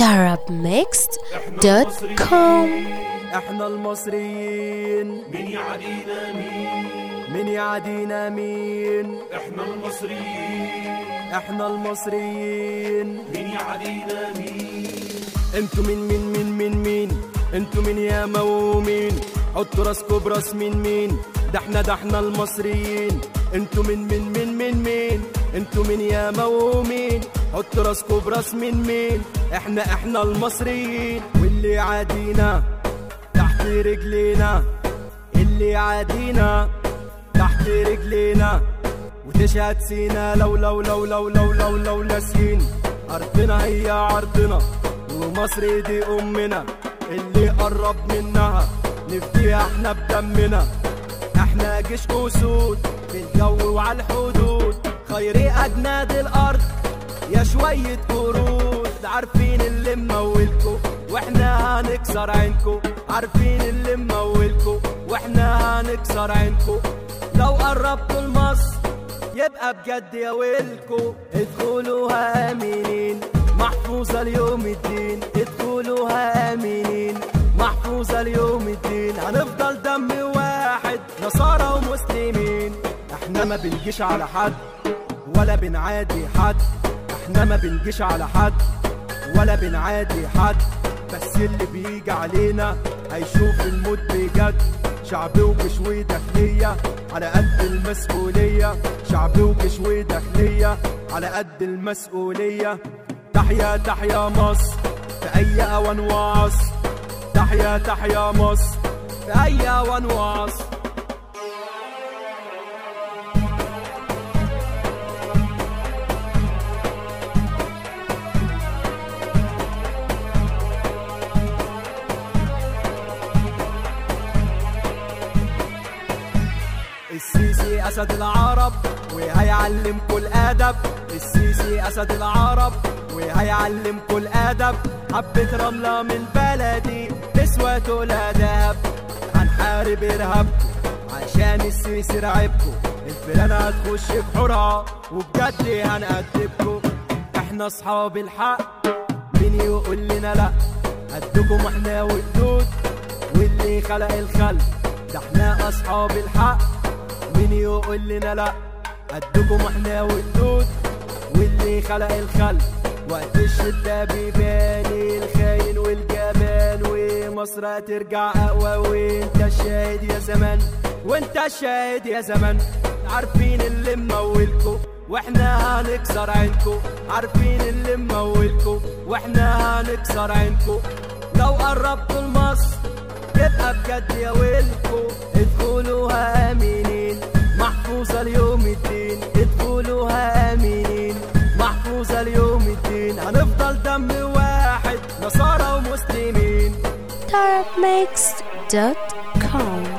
arabmixed.com احنا المصريين مين يعادينا مين من يعادينا مين احنا المصريين احنا المصريين مين يعادينا مين انتوا مين مين مين مين مين انتوا مين يا مومين حطوا راسكوا براس مين مين ده احنا ده احنا المصريين انتوا مين مين مين مين مين انتوا مين يا مومين حطوا راسكوا براس مين مين احنا احنا المصريين واللي عادينا تحت رجلينا اللي عادينا تحت رجلينا وتشهد سينا لو لو لو لو لو لو لو ناسين أرضنا هي عرضنا ومصر دي أمنا اللي قرب منها نفديها احنا بدمنا احنا جيش أسود في الجو وعلى الحدود خير أجناد الأرض يا شوية قرود عارفين اللي ممولكو واحنا هنكسر عينكو عارفين اللي ممولكو واحنا هنكسر عينكو لو قربتوا لمصر يبقى بجد يا ويلكو ادخلوها امنين محفوظة اليوم الدين ادخلوها امنين محفوظة اليوم الدين هنفضل دم واحد نصارى ومسلمين احنا ما بنجيش على حد ولا بنعادي حد احنا ما بنجيش على حد ولا بنعادي حد بس اللي بيجي علينا هيشوف الموت بجد شعبي وجيش وداخلية على قد المسؤولية شعبي وجيش وداخلية على قد المسؤولية تحيا تحيا مصر في أي أوان وعصر تحيا تحيا مصر في أي أوان وعصر السيسي أسد العرب وهيعلمكوا الأدب السيسي أسد العرب وهيعلمكوا الأدب حبة رملة من بلدي تسوى تقولها دهب هنحارب إرهابكم عشان السيسي رعبكم الفلان هتخش بحورها وبجد هنأدبكم احنا أصحاب الحق مين يقول لنا لأ قدكم احنا وقدود واللي خلق الخلق ده احنا أصحاب الحق مين يقول لنا لا قدكم احنا والدود واللي خلق الخلق وقت الشدة بيبان الخاين والجبان ومصر هترجع أقوى وانت الشاهد يا زمان وانت الشاهد يا زمان عارفين اللي ممولكو واحنا هنكسر عينكو عارفين اللي ممولكو واحنا هنكسر عينكو لو قربتوا لمصر يبقى بجد يا ويلكو ادخلوها امنين محفوظة اليوم الدين ادخلوها امنين محفوظة اليوم الدين هنفضل دم واحد نصارى ومسلمين arabmixed.com